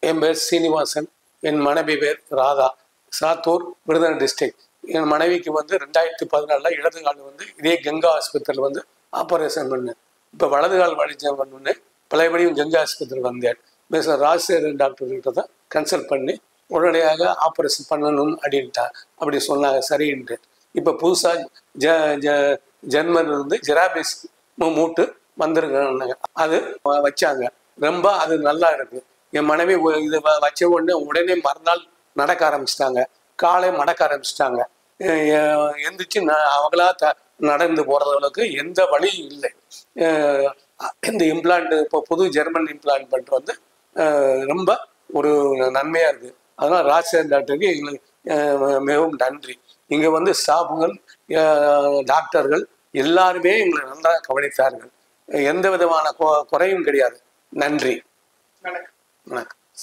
என் பேர் சீனிவாசன் என் மனைவி பேர் ராதா சாத்தூர் விருதுநகர் டிஸ்ட்ரிக்ட் என் மனைவிக்கு வந்து ரெண்டாயிரத்தி பதினாலில் இடது கால் வந்து இதே கங்கா ஆஸ்பத்திரியில் வந்து ஆப்ரேஷன் பண்ணேன் இப்போ வலது கால் வலிச்சேன் பண்ணேன் பழையபடியும் கங்கா ஆஸ்பத்திரி வந்தேன் மிஸ்டர் ராஜசேகரன் டாக்டர் கிட்ட தான் கன்சல்ட் பண்ணி உடனடியாக ஆப்ரேஷன் பண்ணணும் அப்படின்ட்டா அப்படி சொன்னாங்க சரின்ட்டு இப்போ புதுசாக ஜ ஜ ஜெர்மனில் இருந்து ஜெராபிஸ் மூட்டு வந்திருக்காங்க அது வ- வச்சாங்க ரொம்ப அது நல்லா இருக்கு என் மனைவி ஒ- இது வ- வச்ச உடனே உடனே மறுநாள் நடக்க ஆரம்பிச்சிட்டாங்க காலை மடக்க ஆரம்பிச்சிட்டாங்க எந்திரிச்சு ந- அவங்களா த நடந்து போறது அளவுக்கு எந்த வழியும் இல்லை அஹ் இந்த இம்ப்ளான்ட் இப்போ புது ஜெர்மன் இம்ப்ளான்ட் பண்ணிட்டு வந்து அஹ் ரொம்ப ஒரு நன்மையா இருக்கு அதனால ராஜசேகர் டாக்டருக்கு எங்களுக்கு அஹ் மிகவும் நன்றி இங்க வந்து ஸ்டாஃபுகள் டாக்டர்கள் எல்லாருமே எங்களை நல்லா கவனித்தார்கள் எந்த விதமான கொ- குறையும் கிடையாது நன்றி வணக்கம் வணக்கம்